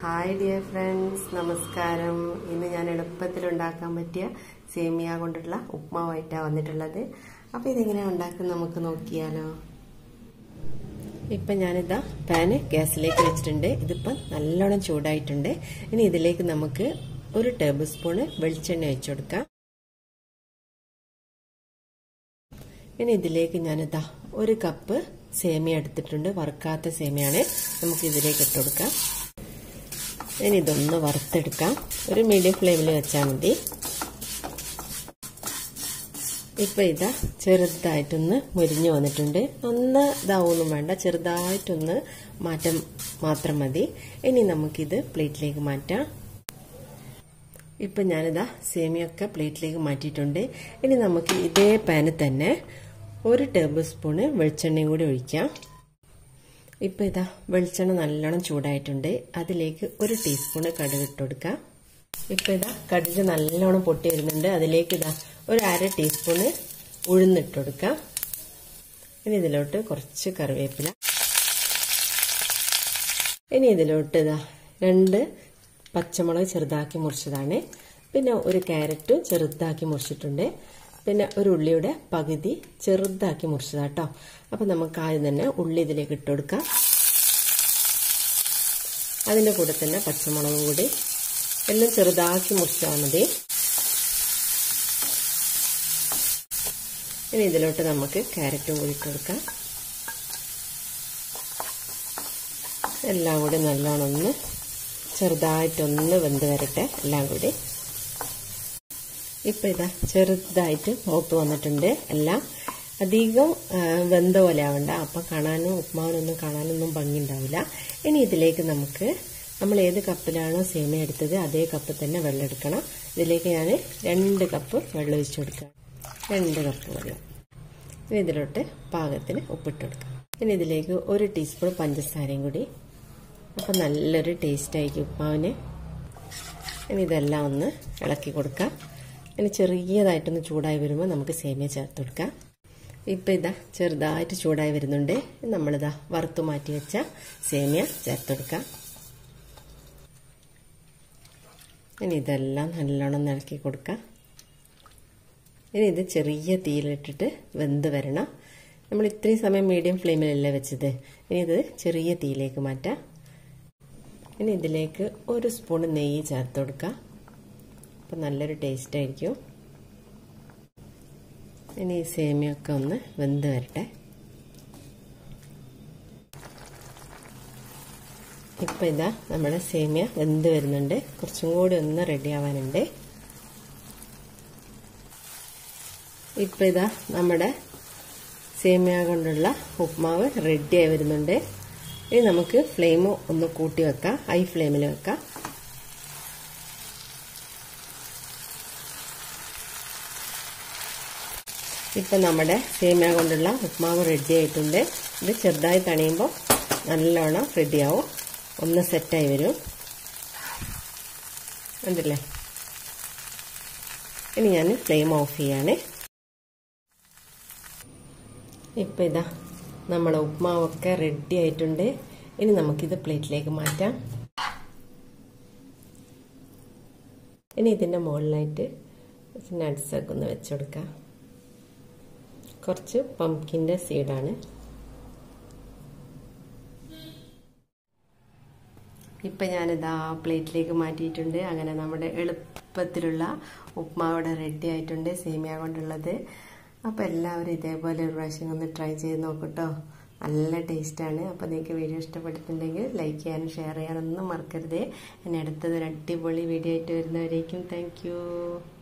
hi dear friends നമസ്കാരം ഇന്ന് ഞാൻ എളുപ്പത്തിൽ ഉണ്ടാക്കാൻ പറ്റിയ സേമിയ കൊണ്ടുള്ള ഉപ്മാവായിട്ടാണ് വന്നിട്ടുള്ളത് അപ്പോൾ ഇതെങ്ങനെയാണ് ഉണ്ടാക്കുന്നത് നമുക്ക് നോക്കിയാലോ ഇപ്പം ഞാനിതാ പാന് ഗ്യാസിലേക്ക് വെച്ചിട്ടുണ്ട് ഇതിപ്പം നല്ലോണം ചൂടായിട്ടുണ്ട് ഇനി ഇതിലേക്ക് നമുക്ക് ഒരു ടേബിൾ സ്പൂണ് വെളിച്ചെണ്ണ ഒഴിച്ചു കൊടുക്കാം ഇനി ഇതിലേക്ക് ഞാനിതാ ഒരു കപ്പ് സേമിയ എടുത്തിട്ടുണ്ട് വറുക്കാത്ത സേമിയാണ് നമുക്ക് ഇതിലേക്ക് ഇട്ട് കൊടുക്കാം ഇനി ഇതൊന്ന് വറുത്തെടുക്കാം ഒരു മീഡിയം ഫ്ലെയിമിൽ വെച്ചാൽ മതി ഇപ്പൊ ഇതാ ചെറുതായിട്ടൊന്ന് മുരിഞ്ഞു വന്നിട്ടുണ്ട് ഒന്ന് ഇതാവൊന്നും വേണ്ട ചെറുതായിട്ടൊന്ന് മാറ്റം മാത്രം മതി ഇനി നമുക്കിത് പ്ലേറ്റിലേക്ക് മാറ്റാം ഇപ്പൊ ഞാനിതാ സേമിയൊക്കെ പ്ലേറ്റിലേക്ക് മാറ്റിയിട്ടുണ്ട് ഇനി നമുക്ക് ഇതേ പാനിൽ തന്നെ ഒരു ടേബിൾ സ്പൂണ് വെളിച്ചെണ്ണയും കൂടി ഒഴിക്കാം ഇപ്പം ഇതാ വെളിച്ചെണ്ണ നല്ലോണം ചൂടായിട്ടുണ്ട് അതിലേക്ക് ഒരു ടീസ്പൂണ് കടുക് ഇട്ട് കൊടുക്കാം ഇപ്പം ഇതാ കടുക് നല്ലോണം പൊട്ടി വരുന്നുണ്ട് അതിലേക്ക് ഇതാ ഒരു അര ടീസ്പൂണ് ഉഴുന്നിട്ട് കൊടുക്കാം ഇനി ഇതിലോട്ട് കുറച്ച് കറിവേപ്പില ഇനി ഇതിലോട്ട് ഇതാ രണ്ട് പച്ചമുളക് ചെറുതാക്കി മുറിച്ചതാണ് പിന്നെ ഒരു ക്യാരറ്റും ചെറുതാക്കി മുറിച്ചിട്ടുണ്ട് പിന്നെ ഒരു ഉള്ളിയുടെ പകുതി ചെറുതാക്കി മുറിച്ചതാട്ടോ അപ്പം നമുക്ക് ആദ്യം തന്നെ ഉള്ളി ഇതിലേക്ക് ഇട്ട് കൊടുക്കാം അതിൻ്റെ കൂടെ തന്നെ പച്ചമുളകും കൂടി എല്ലാം ചെറുതാക്കി മുറിച്ചാൽ മതി ഇനി ഇതിലോട്ട് നമുക്ക് ക്യാരറ്റും കൂടി ഇട്ട് കൊടുക്കാം എല്ലാം കൂടി നല്ലോണം ഒന്ന് ചെറുതായിട്ടൊന്ന് വെന്ത് വരട്ടെ എല്ലാം കൂടി ഇപ്പം ഇതാ ചെറുതായിട്ട് മൂത്ത് വന്നിട്ടുണ്ട് എല്ലാം അധികം വെന്ത പോലെ ആവണ്ട അപ്പം കാണാനും ഉപ്മാവിനൊന്നും കാണാനൊന്നും ഭംഗി ഉണ്ടാവില്ല ഇനി ഇതിലേക്ക് നമുക്ക് നമ്മൾ ഏത് കപ്പിലാണോ സേമിയ എടുത്തത് അതേ കപ്പ് തന്നെ വെള്ളം എടുക്കണം ഇതിലേക്ക് ഞാൻ രണ്ട് കപ്പ് വെള്ളം ഒഴിച്ചു കൊടുക്കാം രണ്ട് കപ്പ് വെള്ളം ഇനി ഇതിലോട്ട് പാകത്തിന് ഉപ്പിട്ട് കൊടുക്കാം ഇനി ഇതിലേക്ക് ഒരു ടീസ്പൂൺ പഞ്ചസാരയും കൂടി അപ്പം നല്ലൊരു ടേസ്റ്റ് ആയിരിക്കും ഉപ്മാവിന് ഇനി ഇതെല്ലാം ഒന്ന് ഇളക്കി കൊടുക്കാം ഇനി ചെറിയതായിട്ടൊന്ന് ചൂടായി വരുമ്പോൾ നമുക്ക് സേമിയ ചേർത്ത് കൊടുക്കാം ഇപ്പം ഇതാ ചെറുതായിട്ട് ചൂടായി വരുന്നുണ്ട് നമ്മളിതാ വറുത്തു മാറ്റി വെച്ച സേമിയ ചേർത്ത് കൊടുക്കാം ഇനി ഇതെല്ലാം നല്ലോണം ഇളക്കി കൊടുക്കാം ഇനി ഇത് ചെറിയ തീയിലിട്ടിട്ട് വെന്ത് വരണം നമ്മൾ ഇത്രയും സമയം മീഡിയം ഫ്ലെയിമിലല്ലേ വെച്ചത് ഇനി ഇത് ചെറിയ തീയിലേക്ക് മാറ്റാം ഇനി ഇതിലേക്ക് ഒരു സ്പൂൺ നെയ്യ് ചേർത്ത് കൊടുക്കാം അപ്പം നല്ലൊരു ടേസ്റ്റ് ആയിരിക്കും ഇനി ഈ സേമിയൊക്കെ ഒന്ന് വെന്ത് വരട്ടെ ഇപ്പം ഇതാ നമ്മുടെ സേമിയ വെന്ത് വരുന്നുണ്ട് കുറച്ചും കൂടി ഒന്ന് റെഡി ആവാനുണ്ട് ഇപ്പം ഇതാ നമ്മുടെ സേമിയ കൊണ്ടുള്ള ഉപ്മാവ് റെഡിയായി വരുന്നുണ്ട് ഇനി നമുക്ക് ഫ്ലെയിം ഒന്ന് കൂട്ടി വെക്കാം ഹൈ ഫ്ലെയിമിൽ വെക്കാം ഇപ്പം നമ്മുടെ സേമിയ കൊണ്ടുള്ള ഉപ്മാവ് റെഡി ആയിട്ടുണ്ട് ഇത് ചെറുതായി തണിയുമ്പോൾ നല്ലോണം റെഡിയാവും ഒന്ന് സെറ്റായി വരും ഉണ്ടല്ലേ ഇനി ഞാൻ ഫ്ലെയിം ഓഫ് ചെയ്യാണ് ഇപ്പം ഇതാ നമ്മുടെ ഉപ്മാവൊക്കെ റെഡി ആയിട്ടുണ്ട് ഇനി നമുക്കിത് പ്ലേറ്റിലേക്ക് മാറ്റാം ഇനി ഇതിൻ്റെ മുകളിലായിട്ട് നട്ട്സൊക്കെ ഒന്ന് വെച്ച് കൊടുക്കാം കുറച്ച് പംകിൻ്റെ സീഡാണ് ഇപ്പം ഞാനിതാ പ്ലേറ്റിലേക്ക് മാറ്റിയിട്ടുണ്ട് അങ്ങനെ നമ്മുടെ എളുപ്പത്തിലുള്ള ഉപ്മാവിടെ റെഡി ആയിട്ടുണ്ട് സേമിയ കൊണ്ടുള്ളത് അപ്പോൾ എല്ലാവരും ഇതേപോലെ ഒരു പ്രാവശ്യം ഒന്ന് ട്രൈ ചെയ്ത് നോക്കട്ടോ നല്ല ടേസ്റ്റാണ് അപ്പോൾ നിങ്ങൾക്ക് വീഡിയോ ഇഷ്ടപ്പെട്ടിട്ടുണ്ടെങ്കിൽ ലൈക്ക് ചെയ്യാനും ഷെയർ ചെയ്യാനൊന്നും മറക്കരുതേ എന്നെ അടുത്തത് ഒരു അടിപൊളി വീഡിയോ ആയിട്ട് വരുന്നവരേക്കും താങ്ക്